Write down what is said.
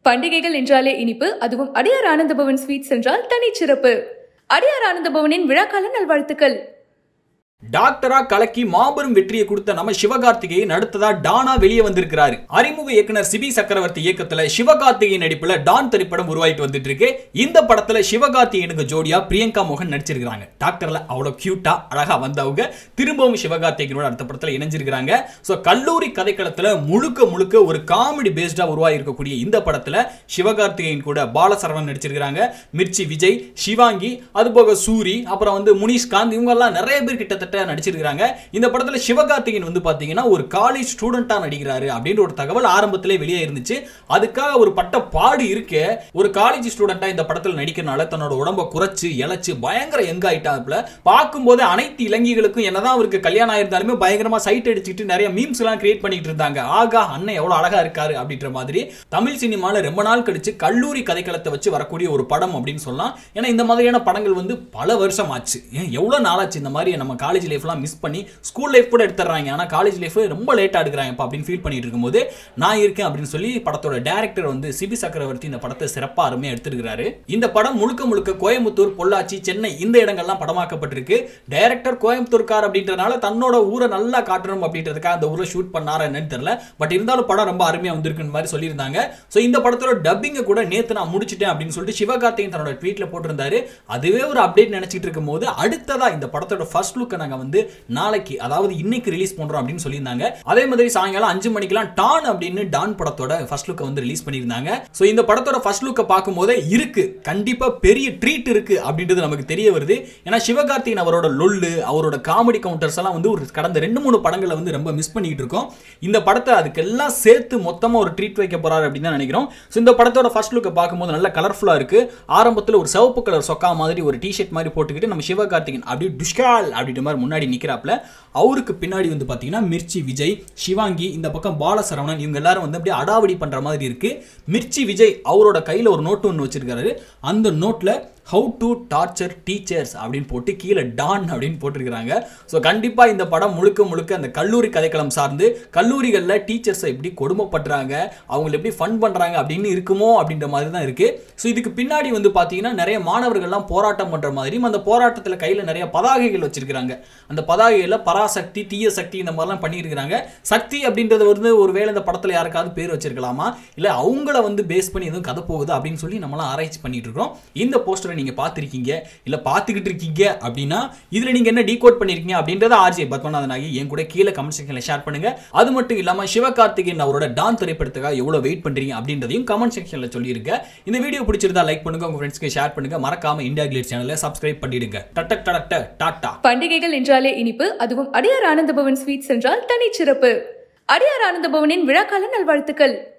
பண்டிகைகள் என்றாலே இனிப்பு அதுவும் அடியார் ஆனந்தபவன் ஸ்வீட்ஸ் என்றால் தனிச்சிறப்பு அடியார் ஆனந்தபவனின் விழாக்கால நல்வாழ்த்துக்கள் டாக்டரா கலக்கி மாபெரும் வெற்றியை கொடுத்த நம்ம சிவகார்த்திகேயன் அடுத்ததா டானா வெளியே வந்திருக்கிறாரு அறிமுக இயக்குனர் சிபி சக்கரவர்த்தி இயக்கத்துல சிவகார்த்திகேயன் நடிப்புல டான் திரைப்படம் உருவாயிட்டு வந்துட்டு இருக்கு இந்த படத்துல சிவகார்த்திகேயனுக்கு ஜோடியா பிரியங்கா மோகன் நடிச்சிருக்காங்க டாக்டர்ல அவ்வளவு கியூட்டா அழகா வந்தவங்க திரும்பவும் சிவகார்த்திகேயனோட அடுத்த படத்துல இணைஞ்சிருக்காங்க சோ கல்லூரி கதைக்களத்துல முழுக்க முழுக்க ஒரு காமெடி பேஸ்டா உருவாகி இருக்கக்கூடிய இந்த படத்துல சிவகார்த்திகேயன் கூட பாலசரவணன் நடிச்சிருக்காங்க மிர்ச்சி விஜய் சிவாங்கி அதுபோக சூரி அப்புறம் வந்து முனிஷ்காந்த் இவங்க எல்லாம் நிறைய பேர் கிட்டத்தட்ட நடிச்சிருக்காங்க இந்த படத்துல சிவகார்த்திகேயன் வந்து பாத்தீங்கன்னா ஒரு காலேஜ் ஸ்டூடெண்டா நடிக்கிறாரு அப்படின்ற ஒரு தகவல் ஆரம்பத்திலே வெளியே இருந்துச்சு அதுக்காக ஒரு பட்ட பாடு இருக்க ஒரு காலேஜ் ஸ்டூடெண்டா இந்த படத்துல நடிக்கிறனால தன்னோட உடம்ப குறைச்சு இழைச்சு பயங்கர யங் ஆயிட்டாப்ல பார்க்கும்போது அனைத்து இளைஞர்களுக்கும் என்னதான் அவருக்கு கல்யாணம் ஆயிருந்தாலுமே பயங்கரமா சைட் அடிச்சுட்டு நிறைய மீம்ஸ் எல்லாம் கிரியேட் பண்ணிட்டு இருந்தாங்க ஆகா அண்ணன் எவ்வளவு அழகா இருக்காரு அப்படின்ற மாதிரி தமிழ் சினிமால ரொம்ப நாள் கழிச்சு கல்லூரி கதைக்களத்தை வச்சு வரக்கூடிய ஒரு படம் அப்படின்னு சொல்லலாம் ஏன்னா இந்த மாதிரியான படங்கள் வந்து பல வருஷம் ஆச்சு ஏன் எவ்வளவு நாளாச்சு இந்த மாதிரி நம்ம காலேஜ் லைஃப்லாம் மிஸ் பண்ணி ஸ்கூல் லைஃப் கூட எடுத்துறாங்க ஆனா காலேஜ் லைஃப் ரொம்ப லேட்டா எடுக்கிறாங்க அப்படின்னு ஃபீல் பண்ணிட்டு இருக்கும்போது நான் இருக்கேன் அப்படின்னு சொல்லி படத்தோட டேரக்டர் வந்து சிபி சக்கரவர்த்தி இந்த படத்தை சிறப்பா அருமையா எடுத்திருக்கிறாரு இந்த படம் முழுக்க முழுக்க கோயம்புத்தூர் பொள்ளாச்சி சென்னை இந்த இடங்கள்லாம் படமாக்கப்பட்டிருக்கு டைரக்டர் கோயம்புத்தூர்கார் அப்படின்றனால தன்னோட ஊரை நல்லா காட்டணும் அப்படின்றதுக்காக அந்த ஊரை ஷூட் பண்ணாரா என்னன்னு தெரியல பட் இருந்தாலும் படம் ரொம்ப அருமையா வந்திருக்குன்னு மாதிரி சொல்லியிருந்தாங்க ஸோ இந்த படத்தோட டப்பிங்கை கூட நேத்து நான் முடிச்சிட்டேன் அப்படின்னு சொல்லிட்டு சிவகார்த்திகேயன் தன்னோட ட்வீட்ல போட்டிருந்தாரு அதுவே ஒரு அப்டேட் நினைச்சிட்டு இருக்கும் போது அடுத்ததா இந்த படத்தோட ஃபர்ஸ்ட் லுக்கை நாங்க வந்து நாளைக்கு அதாவது இன்னைக்கு ரிலீஸ் பண்றோம் அப்படின்னு சொல்லியிருந்தாங்க அதே மாதிரி சாயங்காலம் அஞ்சு மணிக்கெல்லாம் டான் அப்படின்னு டான் படத்தோட ஃபர்ஸ்ட் லுக்கை வந்து ரிலீஸ் பண்ணியிருந்தாங்க ஸோ இந்த படத்தோட ஃபர்ஸ்ட் லுக்கை பார்க்கும்போதே இருக்கு கண்டிப்பா பெரிய ட்ரீட் இருக்கு அப்படின்றது நமக்கு தெரிய வருது ஏன்னா சிவகார்த்திகேயன் அவரோட லொல்லு அவரோட காமெடி கவுண்டர்ஸ் எல்லாம் வந்து ஒரு கடந்த ரெண்டு மூணு படங்களை வந்து ரொம்ப மிஸ் பண்ணிட்டு இருக்கோம் இந்த படத்தை அதுக்கெல்லாம் சேர்த்து மொத்தமா ஒரு ட்ரீட் வைக்க போறாரு அப்படின்னு தான் நினைக்கிறோம் ஸோ இந்த படத்தோட ஃபர்ஸ்ட் லுக்கை பார்க்கும்போது நல்ல கலர்ஃபுல்லா இருக்கு ஆரம்பத்தில் ஒரு சிவப்பு கலர் சொக்கா மாதிரி ஒரு டிஷர்ட் மாதிரி போட்டுக்கிட்டு நம்ம சிவகார்த்திகேயன் அப்படியே டுஷ்கால் அப்படின்ற மாதிரி முன்னாடி நிற்கிறாப்ல அவருக்கு பின்னாடி வந்து பார்த்தீங்கன்னா மிர்ச்சி விஜய் சிவாங்கி இந்த பக்கம் பாலசரவணன் இவங்க எல்லாரும் வந்து அப்படியே அடாவடி பண்ற மாதிரி இருக்கு மிர்ச்சி விஜய் அவரோட கையில் ஒரு நோட்டு ஒன்று வச்சிருக்காரு அந்த நோட்டில் ஹவு டு டார்ச்சர் டீச்சர்ஸ் அப்படின்னு போட்டு கீழே டான் அப்படின்னு போட்டிருக்கிறாங்க ஸோ கண்டிப்பாக இந்த படம் முழுக்க முழுக்க அந்த கல்லூரி கதைக்களம் சார்ந்து கல்லூரிகளில் டீச்சர்ஸை எப்படி கொடுமைப்படுறாங்க அவங்களை எப்படி ஃபன் பண்ணுறாங்க அப்படின்னு இருக்குமோ அப்படின்ற மாதிரி தான் இருக்கு ஸோ இதுக்கு பின்னாடி வந்து பார்த்தீங்கன்னா நிறைய மாணவர்கள்லாம் போராட்டம் பண்ணுற மாதிரியும் அந்த போராட்டத்தில் கையில் நிறைய பதாகைகள் வச்சிருக்கிறாங்க அந்த பதாகையில் பராசக்தி தீய சக்தி இந்த மாதிரிலாம் பண்ணியிருக்கிறாங்க சக்தி அப்படின்றது வந்து ஒருவேளை இந்த படத்தில் யாருக்காவது பேர் வச்சிருக்கலாமா இல்லை அவங்கள வந்து பேஸ் பண்ணி எதுவும் கதை போகுது அப்படின்னு சொல்லி நம்மளாம் ஆராய்ச்சி பண்ணிட்டு இருக்கோம் இந்த போஸ்டரை நீங்க பார்த்திருக்கீங்க இல்ல பார்த்துக்கிட்டு இருக்கீங்க அப்படின்னா இதுல நீங்க என்ன டீகோட் பண்ணிருக்கீங்க அப்படின்றத ஆர்ஜே பத்மநாதன் ஆகி என் கூட கீழே கமெண்ட் செக்ஷன்ல ஷேர் பண்ணுங்க அது மட்டும் இல்லாம சிவகார்த்திகேயன் அவரோட டான் திரைப்படத்துக்காக எவ்வளவு வெயிட் பண்றீங்க அப்படின்றதையும் கமெண்ட் செக்ஷன்ல சொல்லிருங்க இந்த வீடியோ பிடிச்சிருந்தா லைக் பண்ணுங்க உங்க ஃப்ரெண்ட்ஸ்க்கு ஷேர் பண்ணுங்க மறக்காம இந்தியா கிளிட் சேனலை சப்ஸ்கிரைப் பண்ணிடுங்க டட்டக் டடக்ட டாட்டா பண்டிகைகள் என்றாலே இனிப்பு அதுவும் அடியார் ஆனந்தபவன் ஸ்வீட்ஸ் என்றால் தனிச்சிறப்பு அடியார் ஆனந்தபவனின் விழாக்கால நல்வாழ்த்துக்கள்